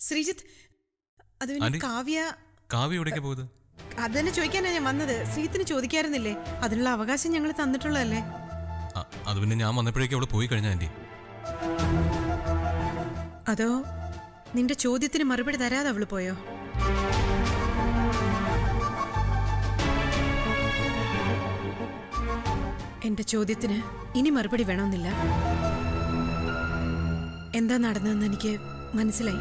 ശ്രീജിത്ത് അത് പിന്നെ ആന്റി? കാവ്യ കാവ്യ എവിടേക്ക് പോയത് അത് തന്നെ ചോദിക്കാനാ ഞാൻ വന്നത് ശ്രീജിത്തിന് ചോദിക്കാറുന്നില്ലേ അതിനുള്ള അവകാശം ഞങ്ങൾ തന്നിട്ടുള്ളതല്ലേ അ- അത് പിന്നെ ഞാൻ വന്നപ്പോഴേക്കും അവള് പോയി കഴിഞ്ഞ ആന്റി അതോ നിന്റെ ചോദ്യത്തിന് മറുപടി തരാതെ അവള് പോയോ എന്റെ ചോദ്യത്തിന് ഇനി മറുപടി വേണമെന്നില്ല എന്താ നടന്നതെന്ന് എനിക്ക് മനസ്സിലായി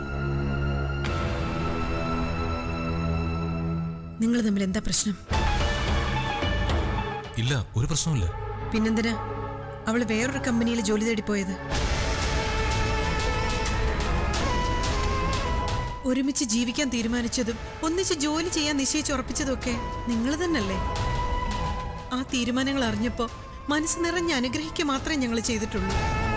നിങ്ങൾ തമ്മിൽ എന്താ പ്രശ്നം ഇല്ല ഒരു പ്രശ്നവുമില്ല പിന്നെന്തിനാ അവള് വേറൊരു കമ്പനിയിൽ ജോലി തേടി പോയത് ഒരുമിച്ച് ജീവിക്കാൻ തീരുമാനിച്ചതും ഒന്നിച്ച് ജോലി ചെയ്യാൻ നിശ്ചയിച്ചുറപ്പിച്ചതും ഒക്കെ നിങ്ങൾ തന്നല്ലേ ആ തീരുമാനങ്ങൾ അറിഞ്ഞപ്പോ മനസ്സ് നിറഞ്ഞ് അനുഗ്രഹിക്കുക മാത്രമേ ഞങ്ങൾ ചെയ്തിട്ടുള്ളൂ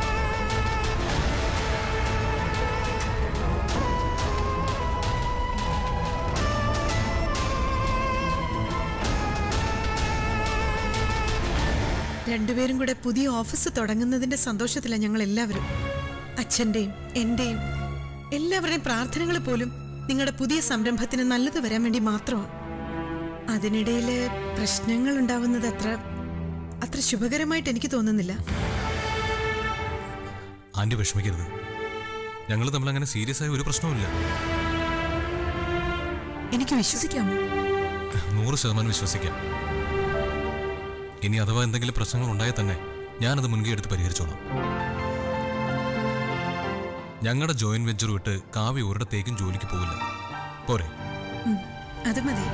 രണ്ടുപേരും കൂടെ പുതിയ ഓഫീസ് തുടങ്ങുന്നതിന്റെ സന്തോഷത്തിലാണ് ഞങ്ങൾ എല്ലാവരും അച്ഛന്റെയും എന്റെയും എല്ലാവരുടെയും പ്രാർത്ഥനകൾ പോലും നിങ്ങളുടെ പുതിയ സംരംഭത്തിന് നല്ലത് വരാൻ വേണ്ടി മാത്രമാണ് അതിനിടയിൽ പ്രശ്നങ്ങൾ ഉണ്ടാവുന്നത് അത്ര അത്ര ശുഭകരമായിട്ട് എനിക്ക് തോന്നുന്നില്ല ആന്റി വിഷമിക്കരുത് ഞങ്ങൾ തമ്മിൽ അങ്ങനെ സീരിയസ് ആയ ഒരു പ്രശ്നവുമില്ല എനിക്ക് വിശ്വസിക്കാമോ നൂറ് ശതമാനം വിശ്വസിക്കാം ഇനി അഥവാ എന്തെങ്കിലും പ്രശ്നങ്ങൾ ഉണ്ടായാൽ തന്നെ ഞാനത് മുൻകൈ എടുത്ത് പരിഹരിച്ചോളാം ഞങ്ങളുടെ ജോയിന്റ് വെഞ്ചർ വിട്ട് കാവ്യ ഒരിടത്തേക്കും ജോലിക്ക് പോവില്ല പോരെ ഉം, അത് മതി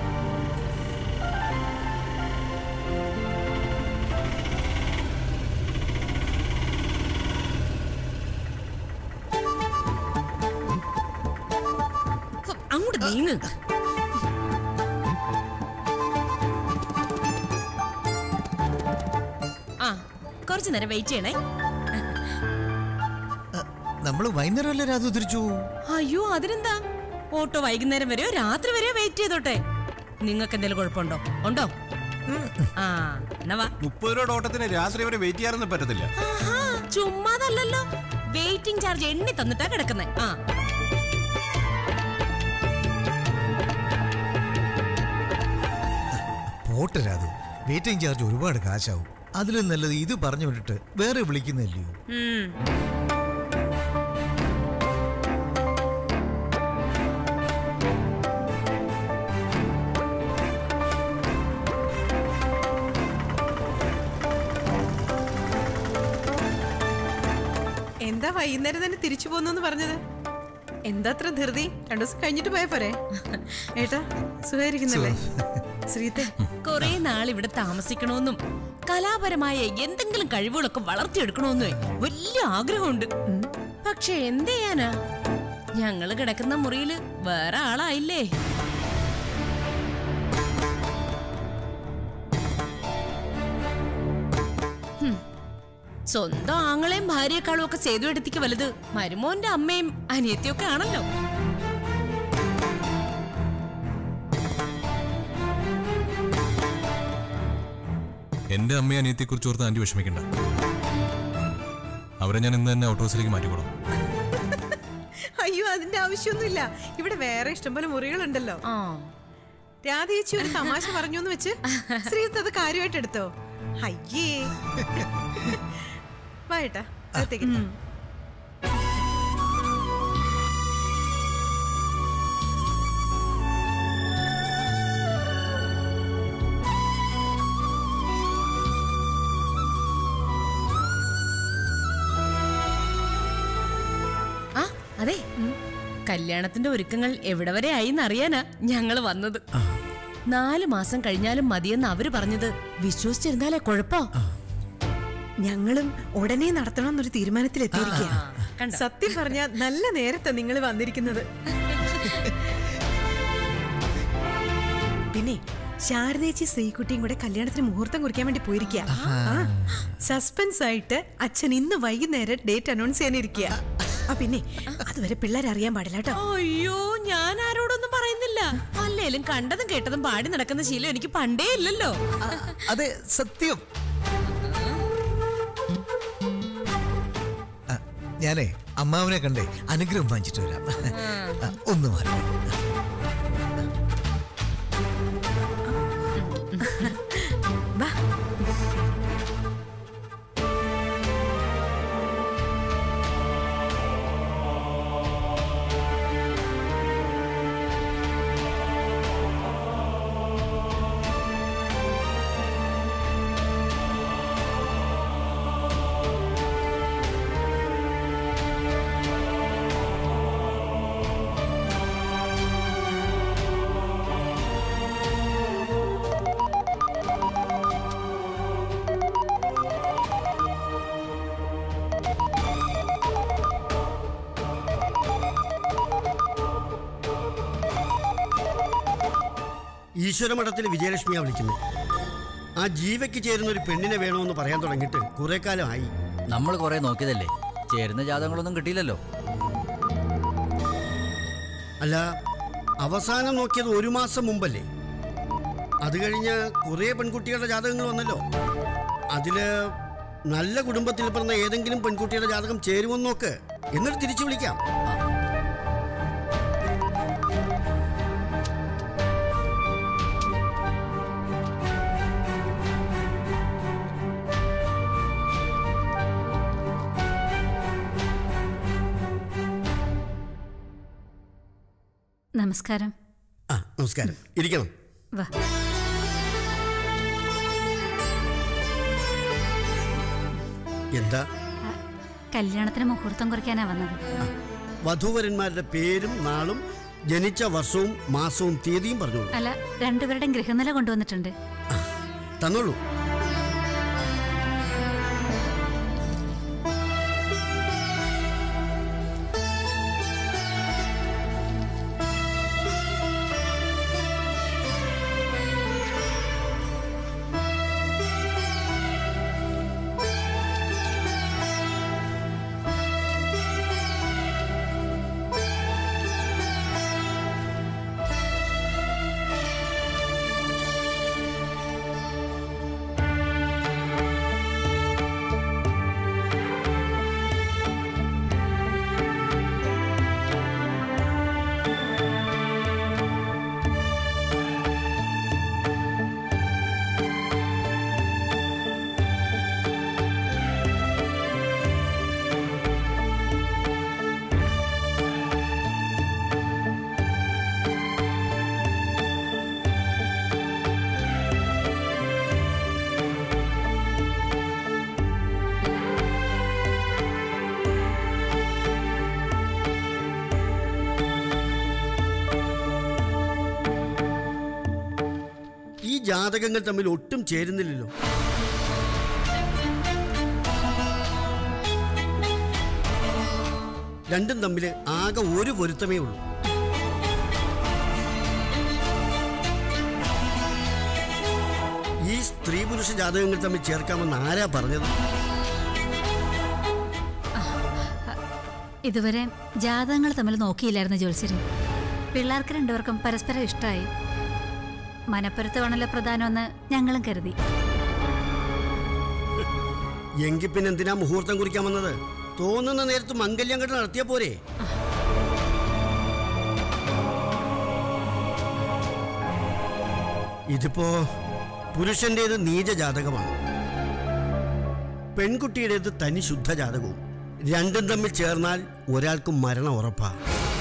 ഹോ, അങ്ങോട്ട് നീങ്ങ് ആ കുറച്ചു നേരം വെയിറ്റ് ചെയ്യണേ നമ്മൾ വൈകുന്നേരമല്ലേ രാത്രി തിരിച്ചു അയ്യോ അതിനെന്താ ഓട്ടോ വൈകുന്നേരം വരെയോ രാത്രി വരെയോ വെയിറ്റ് ചെയ്തോട്ടെ നിങ്ങൾക്ക് എന്തെങ്കിലും കുഴപ്പമുണ്ടോ ഉണ്ടോ ആ എന്നാ വാ മുപ്പത് രൂപയുടെ ഓട്ടത്തിന് രാത്രി വരെ വെയിറ്റ് ചെയ്യാനൊന്നും പറ്റത്തില്ല ആഹാ, ചുമ്മാതല്ലല്ലോ വെയിറ്റിംഗ് ചാർജ് എണ്ണി തന്നിട്ടാ കിടക്കുന്നേ ആ പോട്ടെ രാതു വെയിറ്റിംഗ് ചാർജ് ഒരുപാട് കാശാവും അതിലും നല്ലത് ഇത് പറഞ്ഞു വിട്ടിട്ട് വേറെ വിളിക്കുന്നില്ലയോ ഉം. എന്താ വൈകുന്നേരം തന്നെ തിരിച്ചു പോന്നു പറഞ്ഞത് എന്താ അത്ര ധൃതി രണ്ടു ദിവസം കഴിഞ്ഞിട്ട് പോയാ പോരെ ഏട്ടാ സുഖമായിരിക്കുന്നല്ലേ ശ്രീത്തെ കുറെ നാൾ ഇവിടെ താമസിക്കണമെന്നും കലാപരമായ എന്തെങ്കിലും കഴിവുകളൊക്കെ വളർത്തിയെടുക്കണമെന്നും വലിയ ആഗ്രഹമുണ്ട് പക്ഷെ എന്ത് ചെയ്യാനാ ഞങ്ങള് കിടക്കുന്ന മുറിയില് വേറെ ആളായില്ലേ ഹും. സ്വന്തം ആങ്ങളെയും ഭാര്യയെക്കാളും ഒക്കെ സേതു എടുത്തിക്ക് വലുത് മരുമോന്റെ അമ്മയും അനിയത്തിയൊക്കെ ആണല്ലോ എന്റെ അമ്മയെ അനിയത്തെക്കുറിച്ച് ഓർത്ത് ആന്റി വിഷമിക്കണ്ട അവരെ ഞാൻ ഇന്ന് തന്നെ ഔട്ട് ഹൗസിലേക്ക് മാറ്റിക്കോളാം അയ്യോ അതിന്റെ ആവശ്യമൊന്നുമില്ല ഇവിടെ വേറെ ഇഷ്ടംപോലെ മുറികളുണ്ടല്ലോ ആ രാധേച്ചി ഒരു തമാശ പറഞ്ഞു എന്ന് വെച്ച് ശ്രീത്ത് അത് കാര്യമായിട്ട് എടുത്തോ അയ്യേ വായേട്ടാ അകത്തേക്ക് ഇരി. ആ അതെ കല്യാണത്തിന്റെ ഒരുക്കങ്ങൾ എവിടെ വരെ ആയി എന്നറിയാനാ ഞങ്ങള് വന്നത് നാല് മാസം കഴിഞ്ഞാലും മതിയെന്ന് അവര് പറഞ്ഞത് വിശ്വസിച്ചിരുന്നാലേ കുഴപ്പോ ഞങ്ങളും ഉടനെ നടത്തണം എന്നൊരു തീരുമാനത്തിൽ എത്തിയിരിക്കുക കണ്ടോ? സത്യം പറഞ്ഞ നല്ല നേരത്തെ നിങ്ങൾ വന്നിരിക്കുന്നത് പിന്നെ ശാരദേച്ചി ശ്രീകുട്ടിയും കൂടെ കല്യാണത്തിന് മുഹൂർത്തം കുറിക്കാൻ വേണ്ടി പോയിരിക്കുക സസ്പെൻസ് ആയിട്ട് അച്ഛൻ ഇന്ന് വൈകുന്നേരം ഡേറ്റ് അനൗൺസ് ചെയ്യാനിരിക്കുക ആ പിന്നെ അതുവരെ പിള്ളേർ അറിയാൻ പാടില്ല കേട്ടോ അയ്യോ ഞാൻ ആരോടൊന്നും പറയുന്നില്ല അല്ലേലും കണ്ടതും കേട്ടതും പാടി നടക്കുന്ന ശീലം എനിക്ക് പണ്ടേ ഇല്ലല്ലോ അതെ സത്യം ആ, ഞാനേ അമ്മാവനെ കണ്ടേ അനുഗ്രഹം വാങ്ങിച്ചിട്ട് വരാം ആ, ഒന്ന് മാറി വാ ഈശ്വരമഠത്തിൽ വിജയലക്ഷ്മിയാ വിളിക്കുന്നത് ആ ജീവയ്ക്ക് ചേരുന്ന ഒരു പെണ്ണിനെ വേണമെന്ന് പറയാൻ തുടങ്ങിയിട്ട് കുറെ കാലമായി നമ്മൾ കുറെ നോക്കിയതല്ലേ ചേരുന്ന ജാതകങ്ങളൊന്നും കിട്ടിയില്ലല്ലോ അല്ല അവസാനം നോക്കിയത് ഒരു മാസം മുമ്പല്ലേ അത് കഴിഞ്ഞ് കുറേ പെൺകുട്ടികളുടെ ജാതകങ്ങൾ വന്നല്ലോ അതില് നല്ല കുടുംബത്തിൽ പിറന്ന ഏതെങ്കിലും പെൺകുട്ടിയുടെ ജാതകം ചേരുമെന്ന് നോക്ക് എന്നിട്ട് തിരിച്ചു വിളിക്കാം നമസ്കാരം ആ നമസ്കാരം ഇരിക്കണം വാ എന്താ ആ, കല്യാണത്തിന് മുഹൂർത്തം കുറിക്കാനാ വന്നത് വധൂവരന്മാരുടെ പേരും നാളും ജനിച്ച വർഷവും മാസവും തീയതിയും പറഞ്ഞോളൂ അല്ല രണ്ടുപേരുടെയും ഗൃഹനില കൊണ്ടുവന്നിട്ടുണ്ട് തന്നോളൂ ഈ ജാതകങ്ങൾ തമ്മിൽ ഒട്ടും ചേരുന്നില്ലല്ലോ രണ്ടും തമ്മിൽ ആകെ ഒരു പൊരുത്തമേ ഉള്ളൂ ഈ സ്ത്രീ പുരുഷ ജാതകങ്ങൾ തമ്മിൽ ചേർക്കാമെന്ന് ആരാ പറഞ്ഞത് ഇതുവരെ ജാതകങ്ങൾ തമ്മിൽ നോക്കിയില്ലായിരുന്നു ജ്യോത്സ്യര് പിള്ളേർക്ക് രണ്ടുപേർക്കും പരസ്പരം ഇഷ്ടമായി മനപ്പൊരുത്തമാണല്ലോ പ്രധാനമെന്ന് ഞങ്ങളും കരുതി എങ്കിൽ പിന്നെ എന്തിനാ മുഹൂർത്തം കുറിക്കാൻ വന്നത് തോന്നുന്ന നേരത്ത് മംഗല്യം കണ്ട് നടത്തിയ പോരെ ഇതിപ്പോ പുരുഷന്റേത് നീച ജാതകമാണ് പെൺകുട്ടിയുടേത് തനി ശുദ്ധ ജാതകവും രണ്ടും തമ്മിൽ ചേർന്നാൽ ഒരാൾക്ക് മരണം ഉറപ്പാ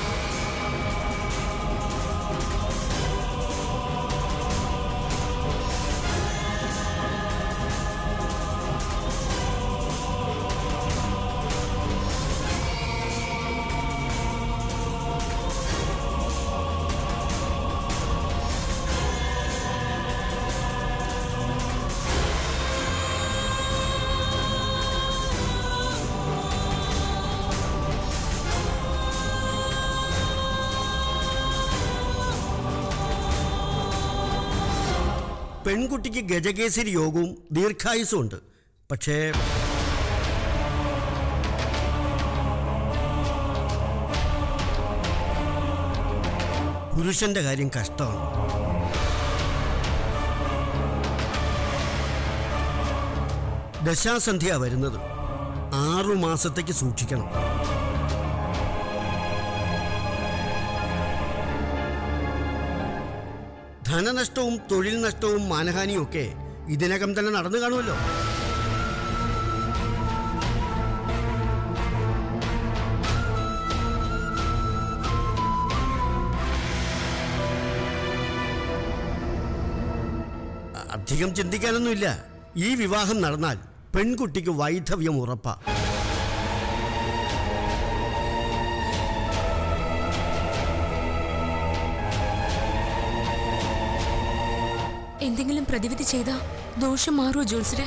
പെൺകുട്ടിക്ക് ഗജകേസരി യോഗവും ദീർഘായുസ്സും ഉണ്ട് പക്ഷേ പുരുഷന്റെ കാര്യം കഷ്ടമാണ് ദശാസന്ധ്യ വരുന്നത് ആറു മാസത്തേക്ക് സൂക്ഷിക്കണം ധനനഷ്ടവും തൊഴിൽ നഷ്ടവും മാനഹാനിയും ഒക്കെ ഇതിനകം തന്നെ നടന്നു കാണുമല്ലോ അ- അധികം ചിന്തിക്കാനൊന്നുമില്ല ഈ വിവാഹം നടന്നാൽ പെൺകുട്ടിക്ക് വൈധവ്യം ഉറപ്പാ എന്തെങ്കിലും പ്രതിവിധി ചെയ്താ ദോഷം മാറുമോ ജോത്സരെ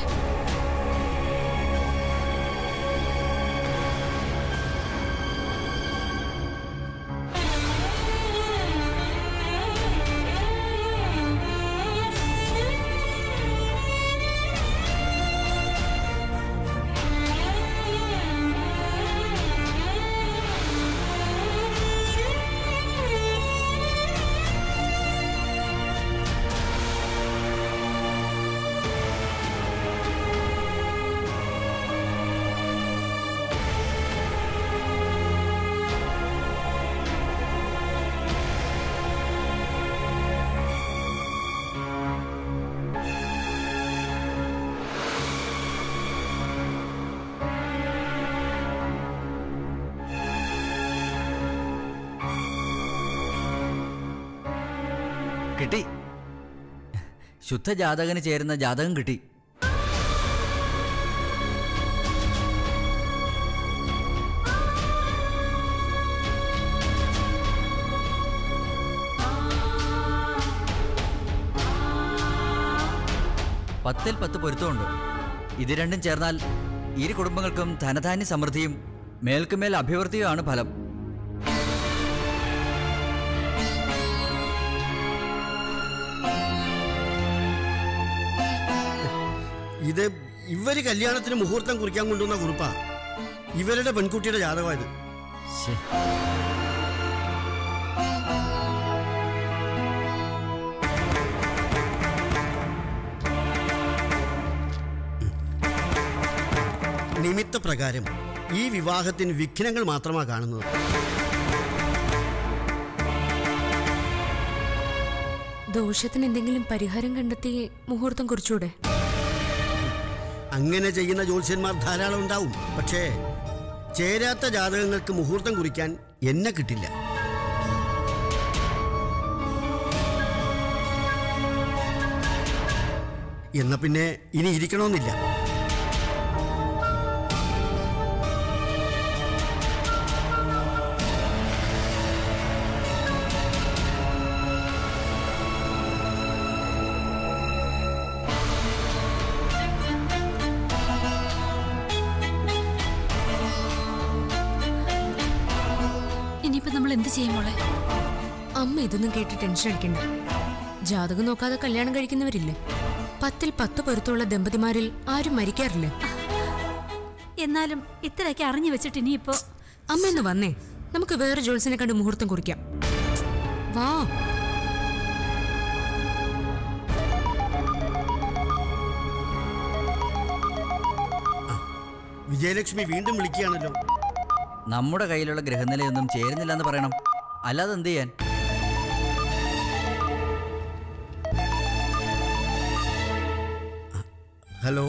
കിട്ടി ശുദ്ധ ജാതകന് ചേരുന്ന ജാതകം കിട്ടി പത്തിൽ പത്ത് പൊരുത്തമുണ്ട് ഇത് രണ്ടും ചേർന്നാൽ ഇരു കുടുംബങ്ങൾക്കും ധനധാന്യ സമൃദ്ധിയും മേൽക്കുമേൽ അഭിവൃദ്ധിയുമാണ് ഫലം ഇത് ഇവര് കല്യാണത്തിന് മുഹൂർത്തം കുറിക്കാൻ കൊണ്ടുവന്ന കുറിപ്പാ ഇവരുടെ പെൺകുട്ടിയുടെ ജാതകമായത് ശ്ശേ. നിമിത്ത പ്രകാരം ഈ വിവാഹത്തിന് വിഘ്നങ്ങൾ മാത്രമാണ് കാണുന്നത് ദോഷത്തിന് എന്തെങ്കിലും പരിഹാരം കണ്ടെത്തി മുഹൂർത്തം കുറിച്ചൂടെ അങ്ങനെ ചെയ്യുന്ന ജ്യോത്സ്യന്മാർ ധാരാളം ഉണ്ടാവും പക്ഷേ ചേരാത്ത ജാതകങ്ങൾക്ക് മുഹൂർത്തം കുറിക്കാൻ എന്നെ കിട്ടില്ല എന്നാ പിന്നെ ഇനി ഇരിക്കണമെന്നില്ല ഇനിയിപ്പോ നമ്മൾ എന്ത് ചെയ്യും മോളെ അമ്മ ഇതൊന്നും കേട്ട് ടെൻഷൻ അടിക്കണ്ട ജാതകം നോക്കാതെ കല്യാണം കഴിക്കുന്നവരില്ലേ പത്തിൽ പത്ത് പൊരുത്തമുള്ള ദമ്പതിമാരിൽ ആരും മരിക്കാറില്ലേ എന്നാലും ഇത്രയൊക്കെ അറിഞ്ഞു വെച്ചിട്ട് ഇനിയിപ്പോ അമ്മ എന്ന് വന്നേ നമുക്ക് വേറെ ജോത്സ്യനെ കണ്ട് മുഹൂർത്തം കുറിക്കാം വാ വിജയലക്ഷ്മി വീണ്ടും വിളിക്കുകയാണല്ലോ നമ്മുടെ കയ്യിലുള്ള ഗ്രഹനിലയൊന്നും ചേരുന്നില്ല എന്ന് പറയണം അല്ലാതെ എന്ത് ചെയ്യാൻ ഹലോ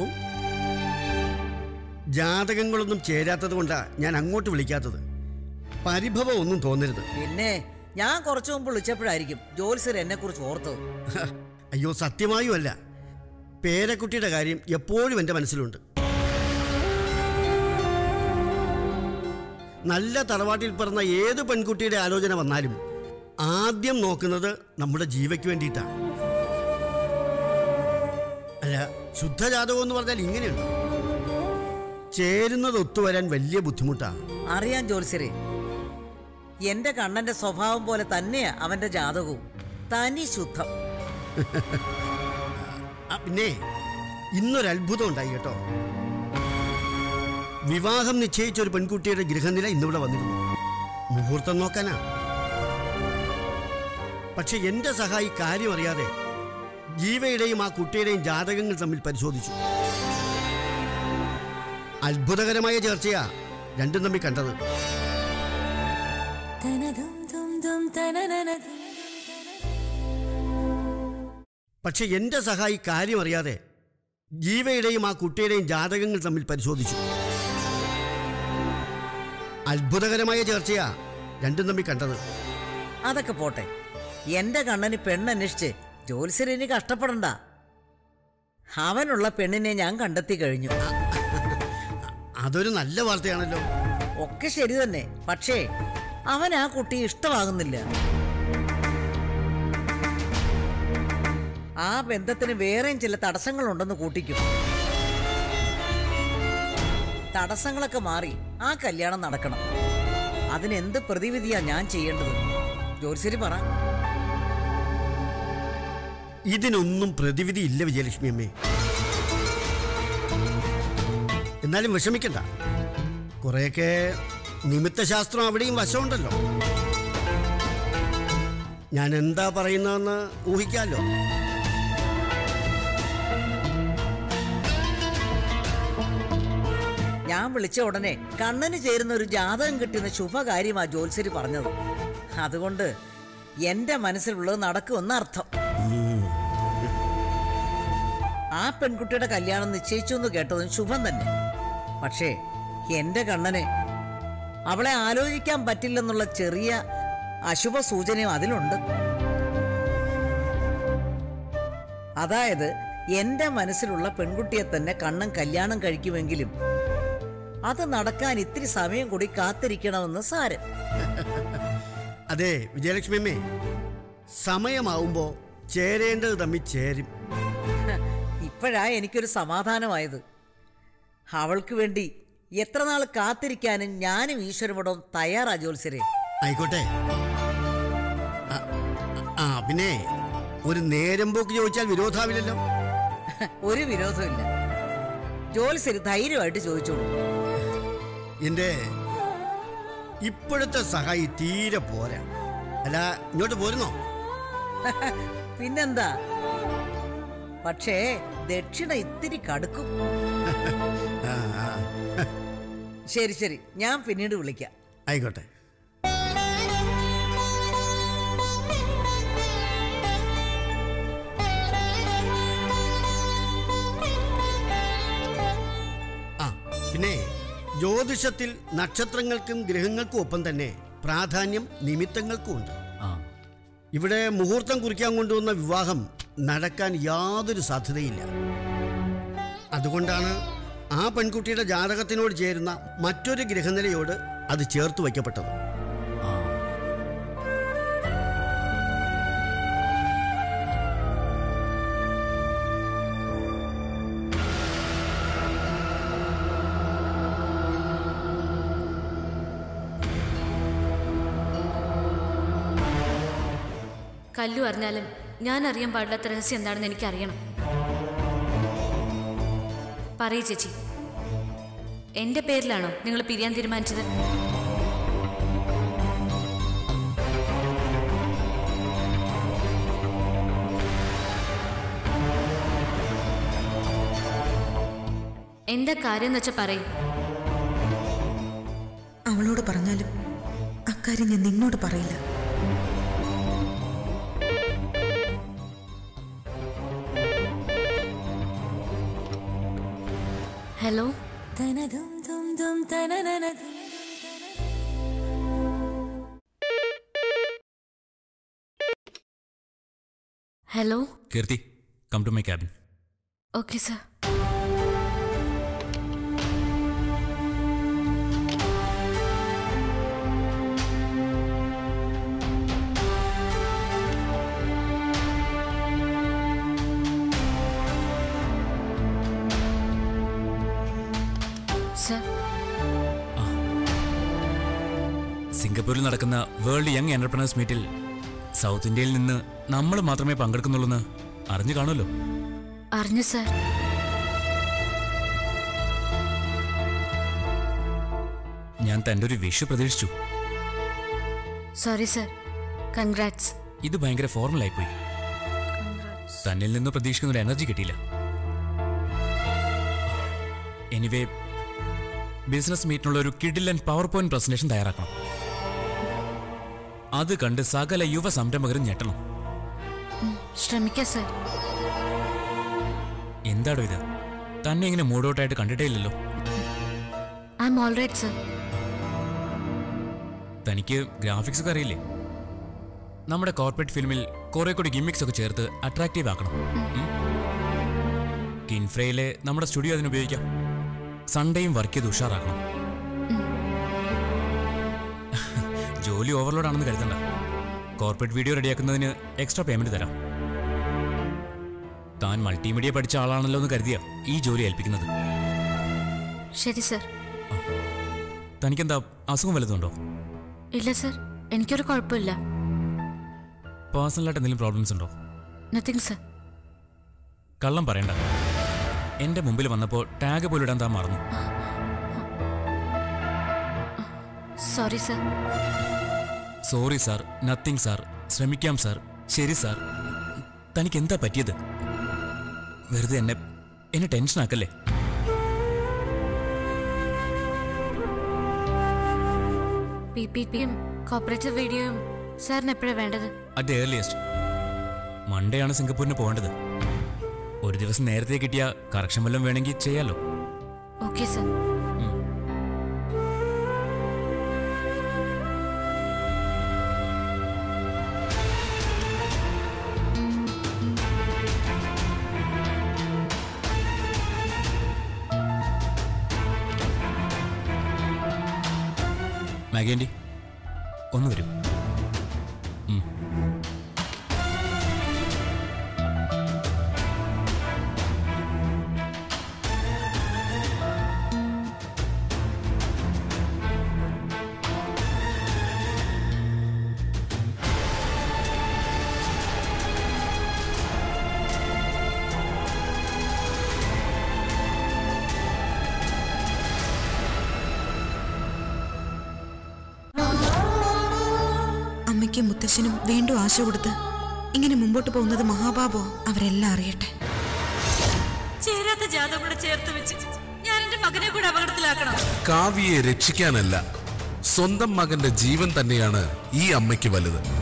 ജാതകങ്ങളൊന്നും ചേരാത്തത് കൊണ്ടാ ഞാൻ അങ്ങോട്ട് വിളിക്കാത്തത് പരിഭവം ഒന്നും തോന്നരുത് പിന്നെ ഞാൻ കുറച്ചു മുമ്പ് വിളിച്ചപ്പോഴായിരിക്കും ജോത്സ്യർ എന്നെ കുറിച്ച് ഓർത്തത് അയ്യോ സത്യമായും അല്ല പേരക്കുട്ടിയുടെ കാര്യം എപ്പോഴും എൻ്റെ മനസ്സിലുണ്ട് നല്ല തറവാട്ടിൽ പിറന്ന ഏത് പെൺകുട്ടിയുടെ ആലോചന വന്നാലും ആദ്യം നോക്കുന്നത് നമ്മുടെ ജീവയ്ക്ക് വേണ്ടിയിട്ടാണ് അല്ല ശുദ്ധജാതകം എന്ന് പറഞ്ഞാൽ ഇങ്ങനെയുണ്ട് ചേരുന്നത് ഒത്തുവരാൻ വലിയ ബുദ്ധിമുട്ടാണ് അറിയാൻ ജോത്സ്യരെ എന്റെ കണ്ണന്റെ സ്വഭാവം പോലെ തന്നെയാ അവന്റെ ജാതകവും തനി ശുദ്ധം ആ, പിന്നെ ഇന്നൊരു അത്ഭുതം ഉണ്ടായി കേട്ടോ വിവാഹം നിശ്ചയിച്ച ഒരു പെൺകുട്ടിയുടെ ഗൃഹനില ഇന്നിവിടെ വന്നിരുന്നു മുഹൂർത്തം നോക്കാനാ പക്ഷെ എന്റെ സഹായി കാര്യം അറിയാതെ ജീവയുടെയും ആ കുട്ടിയുടെയും ജാതകങ്ങൾ തമ്മിൽ പരിശോധിച്ചു അത്ഭുതകരമായ ചേർച്ചയാ രണ്ടും തമ്മിൽ കണ്ടത് പക്ഷെ എന്റെ സഹായി കാര്യം അറിയാതെ ജീവയുടെയും ആ കുട്ടിയുടെയും ജാതകങ്ങൾ തമ്മിൽ പരിശോധിച്ചു അത്ഭുതകരമായ ചേർച്ചയാ രണ്ടും തമ്മിൽ കണ്ടത് അതൊക്കെ പോട്ടെ എന്റെ കണ്ണന് പെണ്ണന്വേഷിച്ച് ജോത്സ്യരിനി കഷ്ടപ്പെടണ്ട അവനുള്ള പെണ്ണിനെ ഞാൻ കണ്ടെത്തി കഴിഞ്ഞു അതൊരു നല്ല വാർത്തയാണല്ലോ ഒക്കെ ശരി തന്നെ പക്ഷേ അവൻ ആ കുട്ടി ഇഷ്ടമാകുന്നില്ല ആ ബന്ധത്തിന് വേറെയും ചില തടസ്സങ്ങളുണ്ടെന്ന് കൂട്ടിക്കും തടസ്സങ്ങളൊക്കെ മാറി ആ കല്യാണം നടക്കണം അതിനെന്ത് പ്രതിവിധിയാ ഞാൻ ചെയ്യേണ്ടത് ജോത്സ്യരി പറ ഇതിനൊന്നും പ്രതിവിധി ഇല്ല വിജയലക്ഷ്മി അമ്മേ എന്നാലും വിഷമിക്കണ്ട കുറെയൊക്കെ നിമിത്തശാസ്ത്രം അവിടെയും വശമുണ്ടല്ലോ ഞാൻ എന്താ പറയുന്നതെന്ന് ഊഹിക്കാമല്ലോ ഞാൻ വിളിച്ച ഉടനെ കണ്ണന് ചേരുന്ന ഒരു ജാതകം കിട്ടുന്ന ശുഭകാര്യമാ ജോത്സ്യരി പറഞ്ഞത് അതുകൊണ്ട് എന്റെ മനസ്സിലുള്ളത് നടക്കുമെന്ന് അർത്ഥം ആ പെൺകുട്ടിയുടെ കല്യാണം നിശ്ചയിച്ചു എന്ന് കേട്ടതും ശുഭം തന്നെ പക്ഷേ എന്റെ കണ്ണന് അവളെ ആലോചിക്കാൻ പറ്റില്ലെന്നുള്ള ചെറിയ അശുഭ സൂചനയും അതിലുണ്ട് അതായത് എന്റെ മനസ്സിലുള്ള പെൺകുട്ടിയെ തന്നെ കണ്ണൻ കല്യാണം കഴിക്കുമെങ്കിലും അത് നടക്കാൻ ഇത്തിരി സമയം കൂടി കാത്തിരിക്കണമെന്ന് സാരം അതെ വിജയലക്ഷ്മി അമ്മേ സമയമാവുമ്പോ ചേരേണ്ടത് തമ്മിൽ ചേരും ഇപ്പോഴാ എനിക്കൊരു സമാധാനമായത് അവൾക്ക് വേണ്ടി എത്ര നാൾ കാത്തിരിക്കാനും ഞാനും ഈശ്വരപടവും തയ്യാറാ ജോത്സ്യരെ ആയിക്കോട്ടെ ആ- ആ പിന്നെ ഒരു നേരം പോക്ക് ചോദിച്ചാൽ വിരോധാവില്ലല്ലോ ഒരു വിരോധമില്ല ജോത്സ്യര് ധൈര്യമായിട്ട് ചോദിച്ചോളൂ എന്റെ ഇപ്പോഴത്തെ സഹായി തീരെ പോരാ അല്ല ഇങ്ങോട്ട് പോരുന്നോ പിന്നെന്താ പക്ഷേ ദക്ഷിണ ഇത്തിരി കടുക്കും ആ, ആ. ശരി ശരി ഞാൻ പിന്നീട് വിളിക്കാം ആയിക്കോട്ടെ ആ പിന്നെ ജ്യോതിഷത്തിൽ നക്ഷത്രങ്ങൾക്കും ഗ്രഹങ്ങൾക്കും ഒപ്പം തന്നെ പ്രാധാന്യം നിമിത്തങ്ങൾക്കും ഉണ്ട് ആ ഇവിടെ മുഹൂർത്തം കുറിക്കാൻ കൊണ്ടുവന്ന വിവാഹം നടക്കാൻ യാതൊരു സാധ്യതയില്ല അതുകൊണ്ടാണ് ആ പെൺകുട്ടിയുടെ ജാതകത്തിനോട് ചേരുന്ന മറ്റൊരു ഗ്രഹനിലയോട് അത് ചേർത്ത് വയ്ക്കപ്പെട്ടത് ആ കല്ലു അറിഞ്ഞാലും ഞാൻ അറിയാൻ പാടില്ലാത്ത രഹസ്യം എന്താണെന്ന് എനിക്കറിയണം പറയൂ ചേച്ചി എന്റെ പേരിലാണോ നിങ്ങൾ പിരിയാൻ തീരുമാനിച്ചത് എന്താ കാര്യം എന്ന് വെച്ചാൽ പറയും അവളോട് പറഞ്ഞാലും അക്കാര്യം ഞാൻ നിന്നോട് പറയില്ല hello hello Keerthi come to my cabin okay sir sir സിംഗപ്പൂരിൽ നടക്കുന്ന വേൾഡ് യങ് എന്റർപ്രണേഴ്സ് മീറ്റിൽ സൗത്ത് ഇന്ത്യയിൽ നിന്ന് നമ്മൾ മാത്രമേ പങ്കെടുക്കുന്നുള്ളൂന്ന് അറിഞ്ഞു കാണുമല്ലോ അറിഞ്ഞു സർ ഞാൻ തൻ്റെ ഒരു വിഷു പ്രതീക്ഷിച്ചു സോറി സർ കൺഗ്രാറ്റ്സ് ഇത് ഭയങ്കര ഫോർമലായി പോയി തന്നിൽ നിന്ന് പ്രതീക്ഷിക്കുന്ന ഒരു എനർജി കിട്ടിയില്ല എനിവേ ബിസിനസ് മീറ്റിനുള്ള ഒരു കിഡിലൻ പവർ പോയിന്റ് പ്രസന്റേഷൻ തയ്യാറാക്കണം അത് കണ്ട് സകല യുവ സംരംഭകരും ഞെട്ടണം ശ്രമിക്കാം സർ എന്താടോ ഇത് തന്നെ ഇങ്ങനെ മൂഡൌട്ടായിട്ട് കണ്ടിട്ടേ ഇല്ലല്ലോ I am all right sir തനിക്ക് ഗ്രാഫിക്സ് ഒക്കെ അറിയില്ലേ നമ്മുടെ കോർപ്പറേറ്റ് ഫിലിമിൽ കുറെ കൂടി ഗിമ്മിക്സ് ഒക്കെ ചേർത്ത് അട്രാക്റ്റീവ് ആക്കണം ഉം. കിൻഫ്രയിലെ നമ്മുടെ സ്റ്റുഡിയോ അതിന് ഉപയോഗിക്കാം സൺഡേയും വർക്ക് ചെയ്ത് ഉഷാറാക്കണം ജോലി ഓവർലോഡ് ആണെന്ന് കരുതണ്ട കോർപ്പറേറ്റ് വീഡിയോ റെഡിയാക്കുന്നതിന് എക്സ്ട്രാ പേയ്മെന്റ് തരാം താൻ മൾട്ടിമീഡിയ പഠിച്ച ആളാണല്ലോ എന്ന് കരുതിയ ഈ ജോലി ഏൽപ്പിക്കുന്നത് ശരി സർ തനിക്കെന്താ അസുഖം വല്ലതുണ്ടോ ഇല്ല സർ എനിക്കൊരു കുഴപ്പമില്ല പേഴ്സണലായിട്ട് എന്തെങ്കിലും പ്രോബ്ലംസ് ഉണ്ടോ നത്തിങ് സർ കള്ളം പറയണ്ട എന്റെ മുമ്പിൽ വന്നപ്പോൾ ടാഗ് പോലും ഇടാൻ താൻ മറന്നു sorry sir sorry sir nothing sir ശ്രമിക്കാം സാർ ശരി സാർ തനിക്ക് എന്താ പറ്റിയത് വെറുതെ എന്നെ എന്നെ ടെൻഷൻ ആക്കല്ലേ പി പി പിയും കോപ്പറേറ്റീവ് വീഡിയോയും സാറിന് എപ്പോഴാണ് വേണ്ടത് അറ്റ് ഏർലിയസ്റ്റ് മൺഡേ ആണ് സിംഗപ്പൂരിന് പോകേണ്ടത് ഒരു ദിവസം നേരത്തെ കിട്ടിയ കറക്ഷൻ വല്ലതും വേണമെങ്കിൽ ചെയ്യാലോ ഓക്കെ സർ മാഗേൻഡി ഒന്ന് വരൂ ഉം. അമ്മയ്ക്കും മുത്തശ്ശനും വീണ്ടും ആശ കൊടുത്ത് ഇങ്ങനെ മുമ്പോട്ട് പോകുന്നത് മഹാപാപോ അവരെല്ലാം അറിയട്ടെ ചേരാത്ത ജാതം കൂടെ ചേർത്ത് വെച്ച് ഞാൻ എന്റെ മകനെ കൂടെ അപകടത്തിലാക്കണം കാവ്യയെ രക്ഷിക്കാനല്ല സ്വന്തം മകന്റെ ജീവൻ തന്നെയാണ് ഈ അമ്മയ്ക്ക് വലുത്